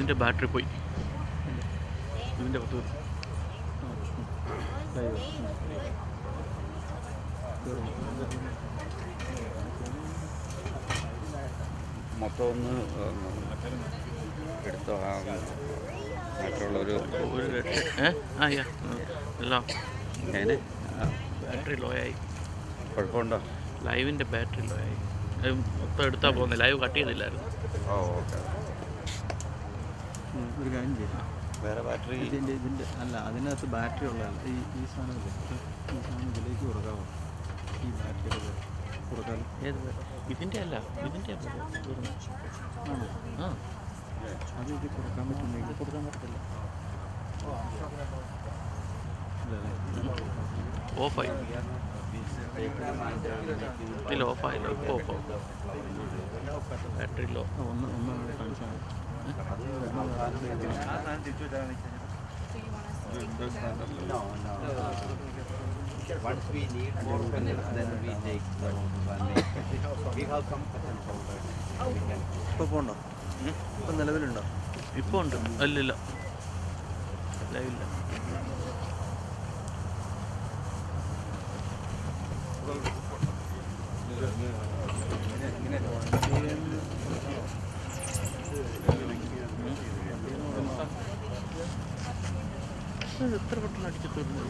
ഇതിൻ്റെ ബാറ്ററി പോയി ഇതിൻ്റെ പത്ത് മൊത്തം ഒന്ന് എടുത്തോ ആ മറ്റുള്ളൊരു ഒരു രക്ഷ ഏ ആ യാ എല്ലാം അതിന് ബാറ്ററി ലോ ആയി കുഴപ്പമുണ്ടോ ലൈവിൻ്റെ ബാറ്ററി ലോ ആയി അത് മൊത്തം എടുത്താൽ പോകുന്നത് ലൈവ് കട്ട് ചെയ്തില്ലായിരുന്നു ഓ ഓക്കെ ഒരു കാര്യം ചെയ്യാം വേറെ ബാറ്ററി ഇതിൻ്റെ ഇതിൻ്റെ അല്ല അതിനകത്ത് ബാറ്ററി ഉള്ളതല്ല ഈ ഈ സാധനമില്ലേ ഈ സാധനം ഇതിലേക്ക് കൊടുക്കാമോ ഈ ബാറ്ററി കൊടുക്കാൻ ഏത് battery? ഇതിൻ്റെ അല്ല ഇതിൻ്റെ ആണോ ആ അത് ഇത് കൊടുക്കാൻ പറ്റുന്നെങ്കിൽ കൊടുക്കാൻ പറ്റത്തില്ല ഇല്ലല്ലേ ഓഫായി ഇല്ല ഓഫായില്ല ഇപ്പോൾ ഓഫാവും ബാറ്ററി ലോ ആ, ഒന്ന് ഒന്ന് അങ്ങോട്ട് കാണിച്ചാൽ Once we need more pellets, then we take the one. We have some cotton powder. We can ഇപ്പോൾ പോകണ്ടോ ഇപ്പം നിലവിലുണ്ടോ ഇപ്പോൾ ഉണ്ട് അല്ലില്ല ലൈവില്ല ഇത് എത്ര പെട്ടെന്ന് അടിച്ചു തീർന്നത്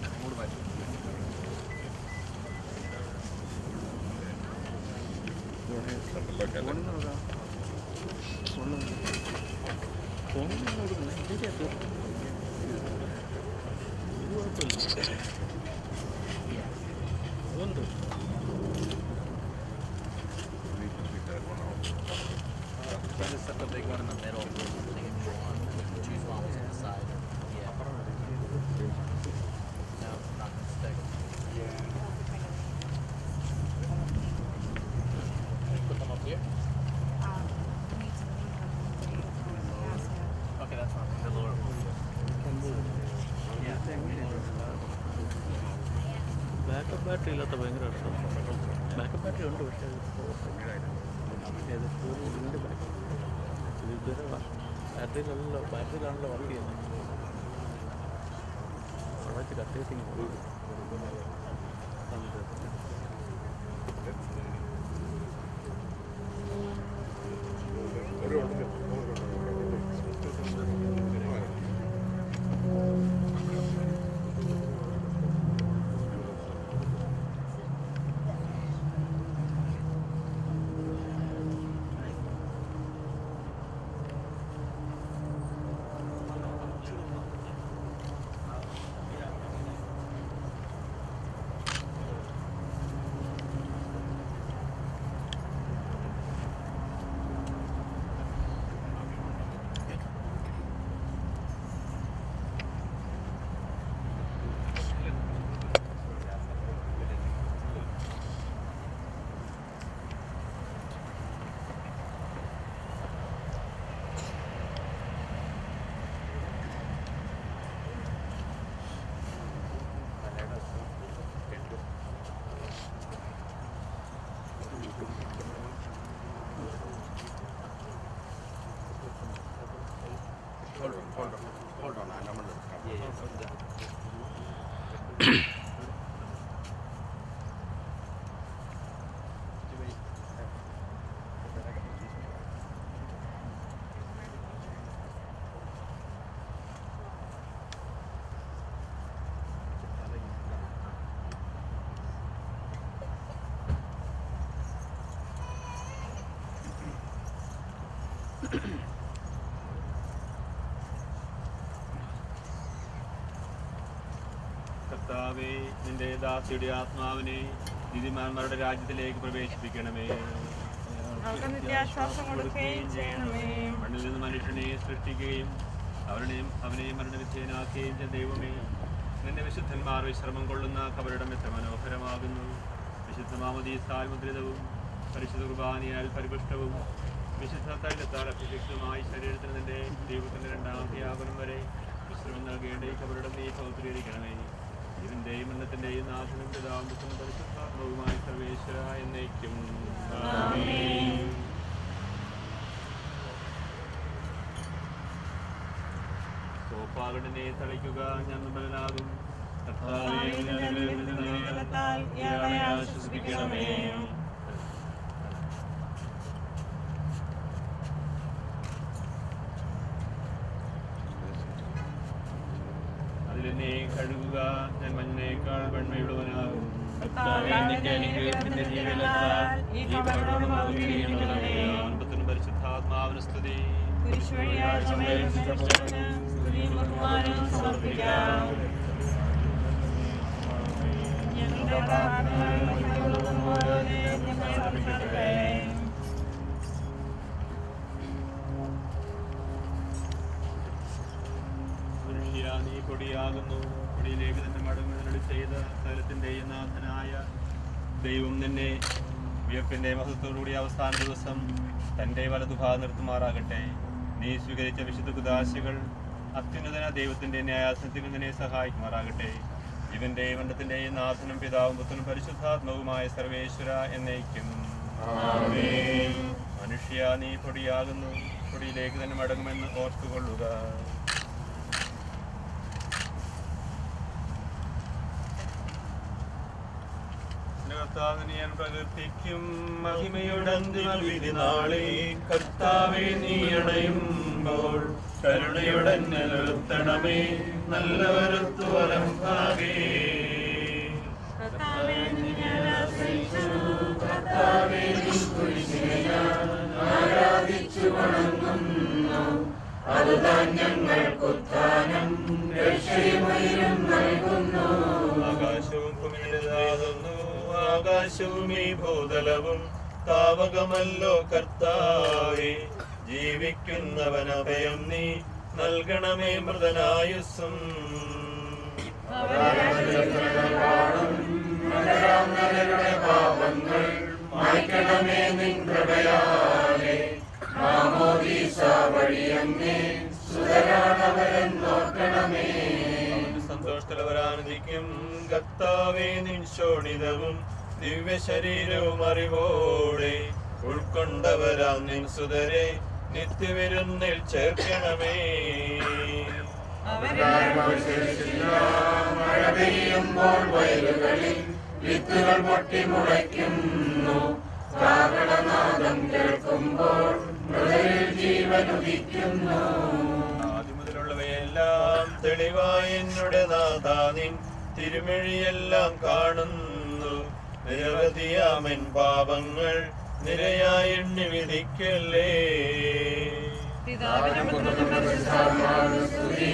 ഫോണിനോട് ഇതിൻ്റെ അകത്ത് അതുണ്ട് just set the big one in the middle. They can draw on. Choose one on the side. Yeah. No, it's not gonna stick. Put them up here. Okay, that's fine. The lower one. Backup battery ഇല്ലാത്ത ഭയങ്കര backup battery ഉണ്ട് പക്ഷേ അത് ഏത് ഇതിൻ്റെ backup ഇത് ഇതുവരെ ബാറ്ററിയിലല്ലോ ബാറ്ററിയിലാണല്ലോ work ചെയ്യുന്നത് അവിടെ വെച്ച് കട്ട് ചെയ്തിങ്ങനെ പോകും കർത്താവേ നിന്റെ ദാസിയുടെ ആത്മാവിനെ നീതിമാന്മാരുടെ രാജ്യത്തിലേക്ക് പ്രവേശിപ്പിക്കണമേ അവർക്ക് നിത്യാശ്വാസം കൊടുക്കുകയും ചെയ്യണമേ മണ്ണിൽ നിന്ന് മനുഷ്യനെ സൃഷ്ടിക്കുകയും അവരുടെയും അവനെയും മരണവിധേയനാക്കുകയും ചെയ്ത ദൈവമേ നിന്റെ വിശുദ്ധന്മാർ വിശ്രമം കൊള്ളുന്ന കബറിടം എത്ര മനോഹരമാകുന്നു വിശുദ്ധ മാമദീസാൽ മുദ്രിതവും പരിശുദ്ധ കുർബാനയാൽ പരിപുഷ്ടവും വിശുദ്ധ തൈലത്താൽ അഭിഷിക്തമായ ശരീരത്തിന് നിന്റെ ദൈവത്തിന്റെ രണ്ടാമത്തെ ആകുനം വരെ വിശ്രമം നൽകേണ്ട ഈ കബറിടം നീ പൗത്രീകരിക്കണമേ ഇതിന്റെയും മരണത്തിന്റെയും നാഥനും പിതാമ്പത്തും പരിശുദ്ധാത്മവുമായ സർവേശ്വര എന്നേക്കും ആമേൻ പാകടിനെ തളിക്കുക ഞാൻ നിർമ്മലനാകും കർത്താവേ, കർത്താവേ, നിന്റെ അനുഗ്രഹത്തിൽ നിന്ന് അനുഗ്രഹത്താൽ ഇയാളെ ആശ്വസിപ്പിക്കണമേ അതിലെന്നെ കഴുകുക ഞാൻ മഞ്ഞേക്കാൾ വെണ്മയുള്ളവനാകും കർത്താവേ, നിന്റെ അനുഗ്രഹത്തിന്റെ ജീവനാൽ ഈ കവറോട് മാറിയിരിക്കണമേ അൻപത്തിനും പരിശുദ്ധാത്മാവിന് സ്തുതി കുരിശുവഴിയായ സമയത്തിന് സ്തുതിയും ബഹുമാനവും സമർപ്പിക്കാം ഞങ്ങളുടെ കടപാടുകളും ഓരോന്നേ ഞങ്ങളെ നടത്തട്ടെ. മനുഷ്യ നീ കൊടിയാകുന്നു കൊടിയിലേക്ക് തന്നെ മടങ്ങുന്നതിനോട് ചെയ്ത സ്ഥലത്തിൻ്റെയും നാഥനായ ദൈവം നിന്നെ വിയപ്പിൻ്റെ മഹത്വത്തോടുകൂടി അവസാന ദിവസം തൻ്റെ വലതുഭാഗം നിർത്തുമാറാകട്ടെ നീ സ്വീകരിച്ച വിശുദ്ധ കുദാശകൾ അത്യുന്നതന ദൈവത്തിൻ്റെ ന്യായാസനത്തിൽ നിന്നെ സഹായിക്കുമാറാകട്ടെ ഇവന്റെ മണ്ഡത്തിൻ്റെയും നാഥനും പിതാവും പുത്രനും പരിശുദ്ധാത്മവുമായ സർവേശ്വര എന്നേക്കും മനുഷ്യ നീ പൊടിയാകുന്നു പൊടിയിലേക്ക് തന്നെ മടങ്ങുമെന്ന് ഓർത്തുകൊള്ളുക കർത്താവിനെ ഞാൻ പ്രകീർത്തിക്കും മഹിമയുടെ അന്തിമ വിധി നാളെ കർത്താവെ നീ അണയുമ്പോൾ കരുണയുടെ നിലനിർത്തണമേ നല്ലവരത്തു വലം ഭാഗേ കർത്താവേ, നിന്നെ ഞാൻ ആശ്രയിച്ചു. ആകാശവും ഭൂമിയിലാകുന്നു ആകാശവും ഈ ഭൂതലവും താവകമല്ലോ കർത്താവേ ജീവിക്കുന്നവൻ അഭയം നീ നൽകണമേ മൃതനായുസ്സും സന്തോഷത്തിലവരാനന്ദിക്കും കർത്താവേ നിൻ ശോണിതവും ദിവ്യ ശരീരവും അറിവോടെ ഉൾക്കൊണ്ടവരാം നിൻ സുതരെ നിത്യവിരുന്നിൽ ചേർക്കണമേ ആദ്യം മുതലുള്ളവയെല്ലാം തെളിവായി എന്നുടെ നാഥാ നിൻ തിരുമിഴിയെല്ലാം കാണുന്നു നിരവധിയാമൻ പാപങ്ങൾ നിരയായി എണ്ണി വിധിക്കല്ലേ പിതാവിനും പുത്രനും പരിശുദ്ധാത്മാവിനും സ്തുതി.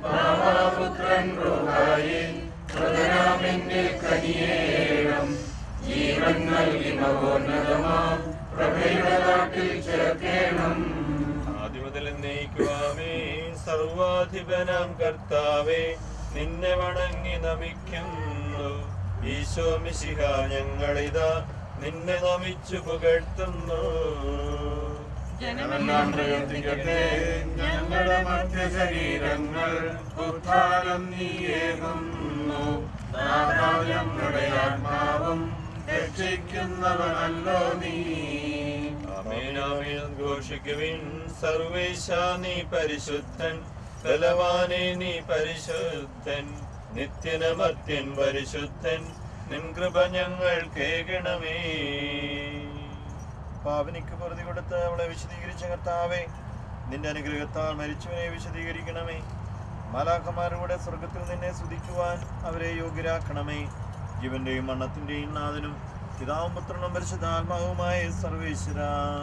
ആദ്യം മുതൽ എന്നേക്കുവാമേ സർവാധിപനാം കർത്താവേ നിന്നെ വണങ്ങി നമിക്കുന്നു ഈശോ മിശിഹ ഞങ്ങളിതാ നിന്നെ നമിച്ചു പുകഴ്ത്തുന്നു ജനമെല്ലാം പ്രവർത്തിക്കട്ടെ ഞങ്ങളുടെ മധ്യ ശരീരങ്ങൾ ഉത്ഥാനം നീയേകുന്നു ഞങ്ങളുടെ ആത്മാവും രക്ഷിക്കുന്നവനല്ലോ നീ ആമേനാമേൻ ഘോഷിക്കുവിൻ സർവേശ നീ പരിശുദ്ധൻ ബലവാനെ നീ പരിശുദ്ധൻ നിത്യനമത്യൻ പരിശുദ്ധൻ നിൻ കൃപ ഞങ്ങൾ കേൾക്കണമേ പാവനിക്ക് പൊറുതി കൊടുത്ത് അവളെ വിശദീകരിച്ച കർത്താവേ നിന്റെ അനുഗ്രഹത്താൽ മരിച്ചവനെ വിശദീകരിക്കണമേ മാലാഖമാരുടെ സ്വർഗത്തിൽ നിന്നെ സ്തുതിക്കുവാൻ അവരെ യോഗ്യരാക്കണമേ ജീവന്റെയും മണ്ണത്തിന്റെയും നാഥനും പിതാവും പുത്രനും പരിശുദ്ധാത്മാവുമായ സർവേശ്വര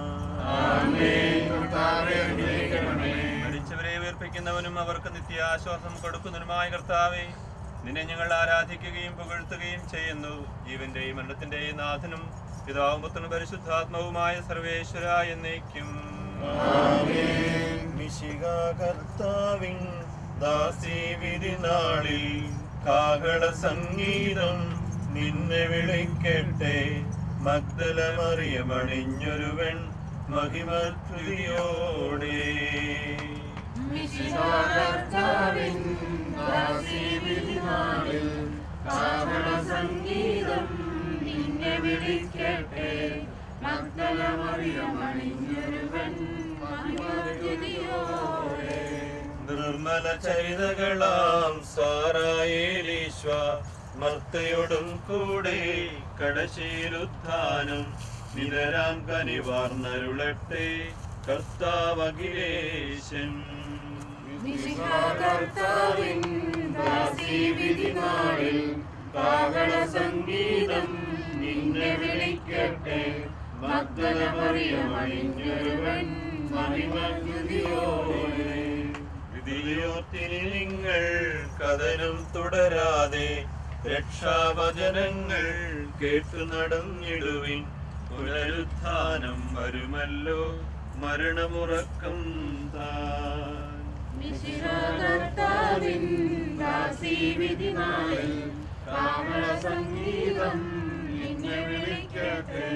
മരിച്ചവരെ ഉയർപ്പിക്കുന്നവനും അവർക്ക് നിത്യാശ്വാസം കൊടുക്കുന്നതിനുമായ കർത്താവേ നിന്നെ ഞങ്ങൾ ആരാധിക്കുകയും പുകഴ്ത്തുകയും ചെയ്യുന്നു ജീവന്റെയും മരണത്തിന്റെയും നാഥനും പിതാവും പുത്രനും പരിശുദ്ധാത്മാവുമായ സർവേശ്വര എന്നേക്കും മിശിക കർത്താവിൻ ദാസി വിരിനാളിൽ കാഹള സംഗീതം നിന്നെ വിളിക്കട്ടെ മഗ്ദലമറിയമണിഞ്ഞൊരുവൻ മഹിമത്വയോടെ സംഗീതം നിന്നെ വിളിക്കട്ടെ മഗ്ദലമറിയമണിഞ്ഞൊരുവൻ മഹിമതുതിയോടെ നിർമ്മല സൽചരിതകളാം സാറായേലീശ്വ മർത്തയോടും കൂടെ കടശീലുത്ഥാനം നിതരാം കനിവാർന്നരുളട്ടെ കർത്താവകിലേശൻ കർത്താവിൻ ദാസീവിധിനാളിൽ കാഹള സംഗീതം നിന്നെ വിളിക്കട്ടെ മഗ്ദലമറിയമണിഞ്ഞൊരുവൻ മഹിമഗുതിയോടെ വിധിയോർത്തിനി നിങ്ങൾ കഥനം തുടരാതെ രക്ഷാവചനങ്ങൾ കേട്ടു നടന്നിടുവിൻ പുനരുത്ഥാനം വരുമല്ലോ മരണമുറക്കം താൻ കർത്താവിൻ ദാസീവിധിനാളിൽ കാഹള സംഗീതം നിന്നെ വിളിക്കട്ടെ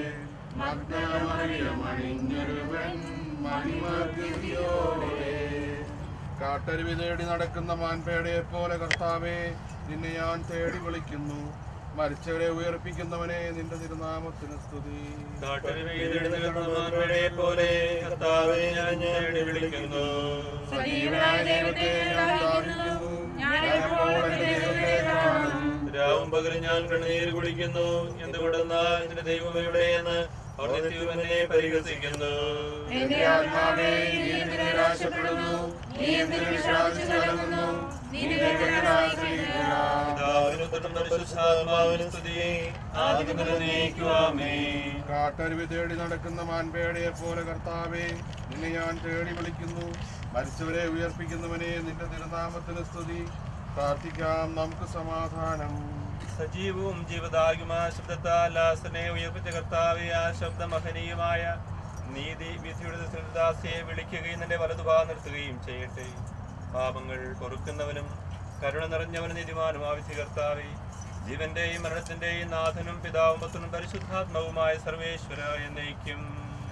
മഗ്ദലമറിയമണിഞ്ഞൊരുവൻ മഹിമഗുതിയോടെ കാട്ടരുവി തേടി നടക്കുന്ന മാൻപേടയെ പോലെ കർത്താവെ നിന്നെ ഞാൻ തേടി വിളിക്കുന്നു മരിച്ചവരെ ഉയർപ്പിക്കുന്നവനെ നിന്റെ തിരുനാമത്തിന് സ്തുതി കാട്ടരുവീതെഴുന്നേൽക്കുന്നവരെ പോലെ കർത്താവെ ഞാൻ ഞേടി വിളിക്കുന്നു സജീവനായ ദൈവത്തെ ഞാൻ ദാഹിക്കുന്നു ഞാൻ എപ്പോൾ എന്റെ ദൈവത്തെ കാണും രാവും പകലും ഞാൻ കണ്ണുനീര് കുടിക്കുന്നു എന്തുകൊണ്ടെന്നാൽ എന്റെ ദൈവമയുടെ എന്ന് അവർ നിത്യവും എന്നെ പരിഹസിക്കുന്നു എന്റെ ആത്മാവേ നീ എന്തിന് നിരാശപ്പെടുന്നു നീ എന്തിന് വിഷാദിച്ചു കലങ്ങുന്നു നീ നിരന്തരം ആശ്രയിക്കുക പിതാവിനും പുത്രനും പരിശുദ്ധാത്മാവിനും സ്തുതിയെ ആദ്യം മുതൽ നീക്കുവാമേ കാട്ടരുവി തേടി നടക്കുന്ന മാൻപേടയെ പോലെ കർത്താവെ നിന്നെ ഞാൻ തേടി വിളിക്കുന്നു മരിച്ചവരെ ഉയർപ്പിക്കുന്നവനെ നിന്റെ തിരുനാമത്തിന് സ്തുതി പ്രാർത്ഥിക്കാം നമുക്ക് സമാധാനം സജീവവും ജീവദായകമായ ശബ്ദത്താൽ ലാസനെ ഉയർപ്പിച്ച കർത്താവെ ആ ശബ്ദ മഹനീയമായ നീതി വിധിയുടെ ദാസിയെ വിളിക്കുകയും നിന്റെ വലതുഭാഗം നിർത്തുകയും ചെയ്യട്ടെ പാപങ്ങൾ പൊറുക്കുന്നവനും കരുണ നിറഞ്ഞവനും നീതിമാനുമായ വിധി കർത്താവെ ജീവന്റെയും മരണത്തിന്റെയും നാഥനും പിതാവും പുത്രനും പരിശുദ്ധാത്മാവുമായ സർവേശ്വര എന്നേക്കും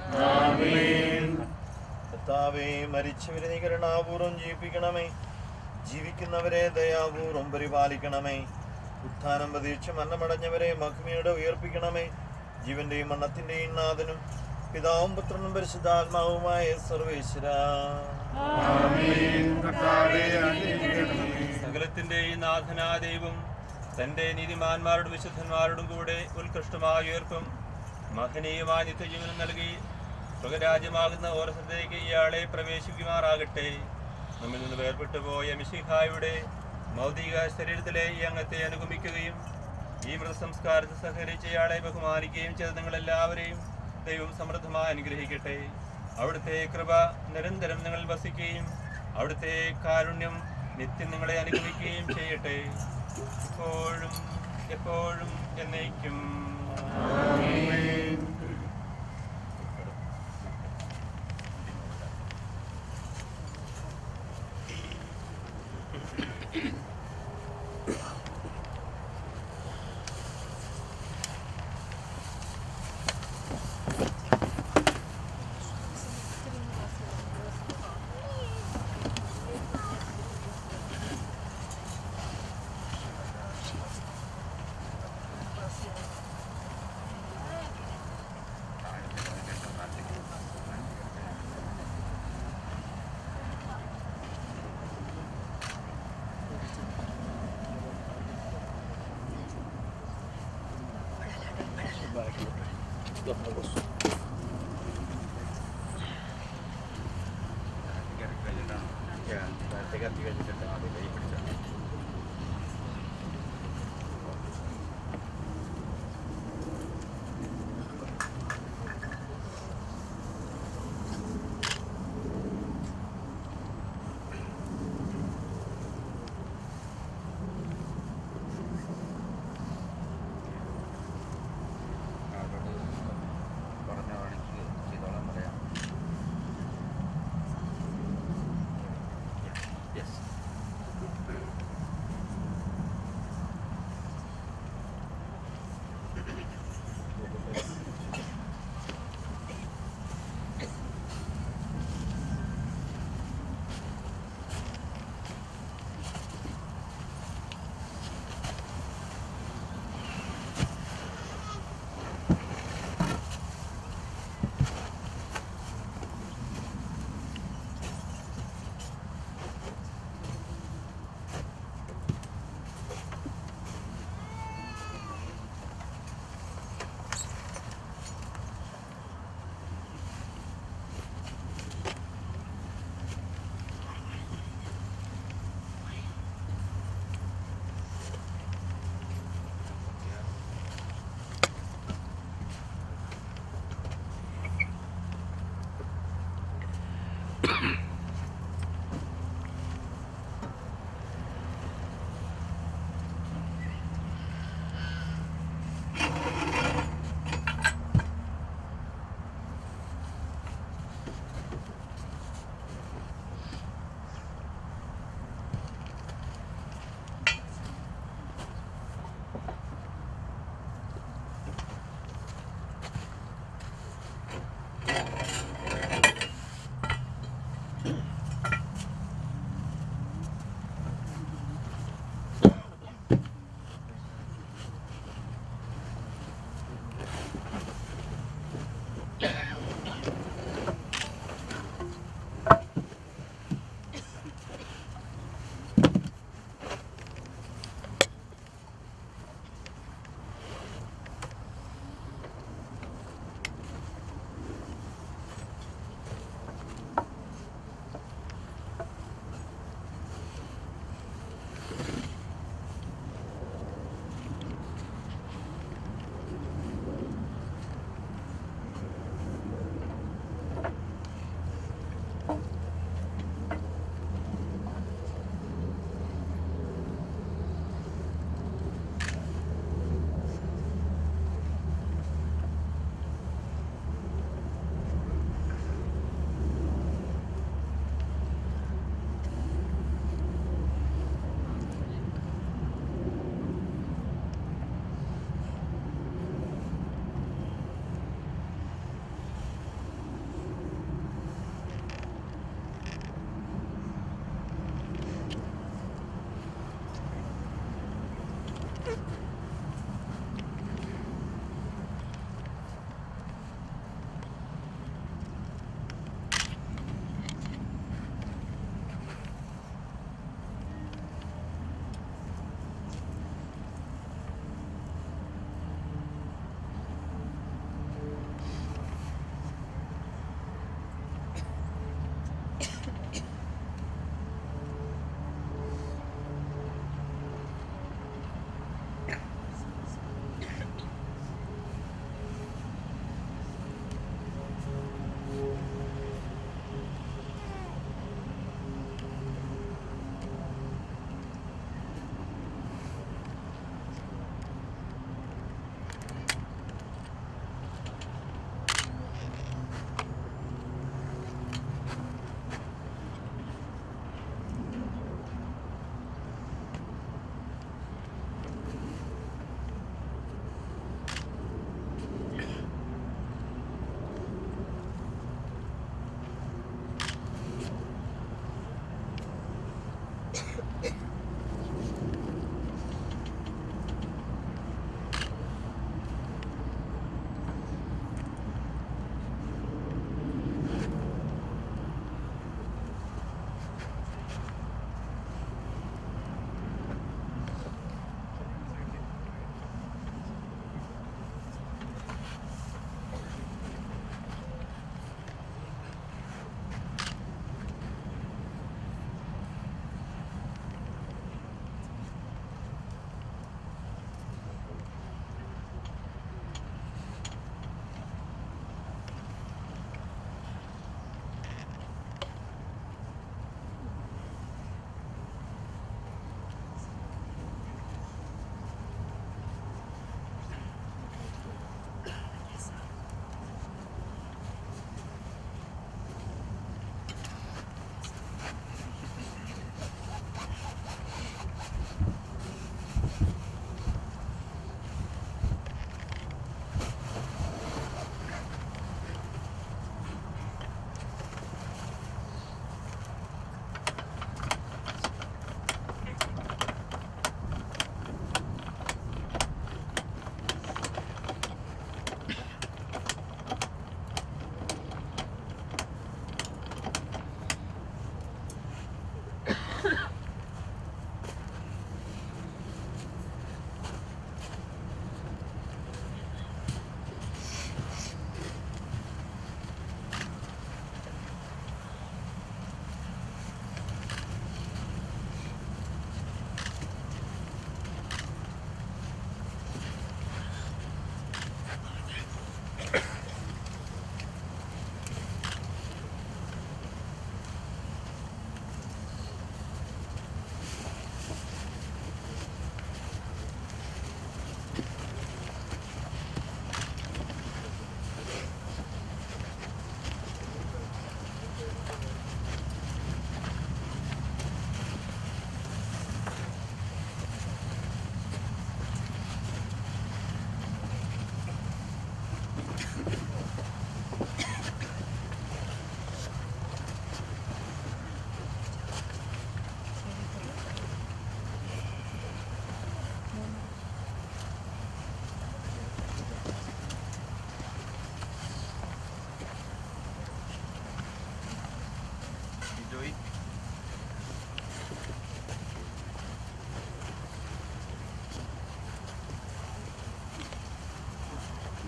കർത്താവേ മരിച്ചവരെ നീ കരുണാപൂർവം ജീവിപ്പിക്കണമേ ജീവിക്കുന്നവരെ ദയാപൂർവം പരിപാലിക്കണമേ ഉത്ഥാനം പ്രതീക്ഷ മരണമടഞ്ഞവരെ മഹിമയോടെ ഉയർപ്പിക്കണമേ ജീവന്റെയും മരണത്തിന്റെയും നാഥനും പിതാവും പുത്രനും പരിശുദ്ധാത്മാവുമായ സർവേശ്വര കർത്താവെ അനുഗ്രഹിക്കണമേ സകലത്തിന്റെയും നാഥനാ ദൈവം തന്റെ നീതിമാന്മാരോടും വിശുദ്ധന്മാരോടും കൂടെ ഉത്കൃഷ്ടമായ ഉയർപ്പും മഹനീയമായ നിത്യജീവനം നൽകി സ്വകരാജ്യമാകുന്ന ഓരസത്തേക്ക് ഇയാളെ പ്രവേശിക്കുമാറാകട്ടെ നമ്മിൽ നിന്ന് വേർപെട്ടു പോയ മിശിഹായുടെ ഭൗതിക ശരീരത്തിലെ ഈ അംഗത്തെ അനുഗമിക്കുകയും ഈ മൃതസംസ്കാരത്തിൽ സഹകരിച്ച ഇയാളെ ബഹുമാനിക്കുകയും ചെയ്ത നിങ്ങളെല്ലാവരെയും ദൈവം സമൃദ്ധമായി അനുഗ്രഹിക്കട്ടെ അവിടുത്തെ കൃപ നിരന്തരം നിങ്ങളിൽ വസിക്കുകയും അവിടുത്തെ കാരുണ്യം നിത്യം നിങ്ങളെ അനുഗ്രഹിക്കുകയും ചെയ്യട്ടെ ഇപ്പോഴും എപ്പോഴും എന്നേക്കും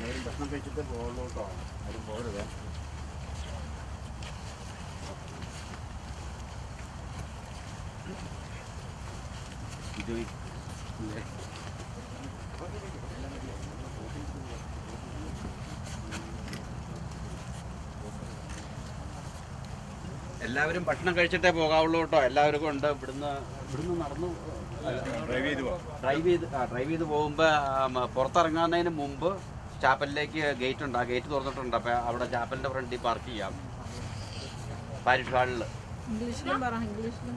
എല്ലാവരും ഭക്ഷണം കഴിച്ചിട്ട് പോകുള്ളൂ കേട്ടോ ആരും പോകരുത് ഇത് എല്ലാവരും ഭക്ഷണം കഴിച്ചിട്ടേ പോകാവുള്ളൂ കേട്ടോ എല്ലാവർക്കും ഉണ്ട് ഇവിടുന്ന് ഇവിടുന്ന് നടന്നു ഡ്രൈവ് ചെയ്ത് പോവാം ഡ്രൈവ് ചെയ്ത് ആ ഡ്രൈവ് ചെയ്ത് പോകുമ്പോൾ പുറത്തിറങ്ങുന്നതിന് മുമ്പ് ചാപ്പലിലേക്ക് ഗേറ്റ് ഉണ്ട് ആ ഗേറ്റ് തുറന്നിട്ടുണ്ട് അപ്പോൾ അവിടെ ചാപ്പലിൻ്റെ ഫ്രണ്ടിൽ പാർക്ക് ചെയ്യാം പാരിഷ് ഹാളിൽ ഇംഗ്ലീഷിലും പറ ഇംഗ്ലീഷിലും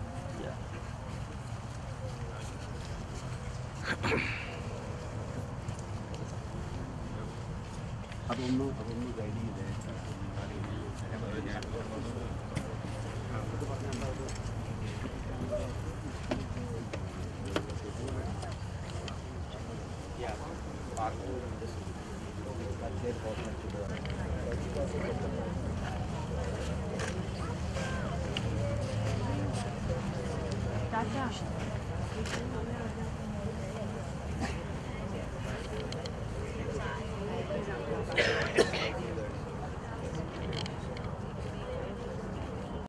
അതൊന്ന് അതൊന്ന് ഗൈഡ് ചെയ്തേ ടാറ്റ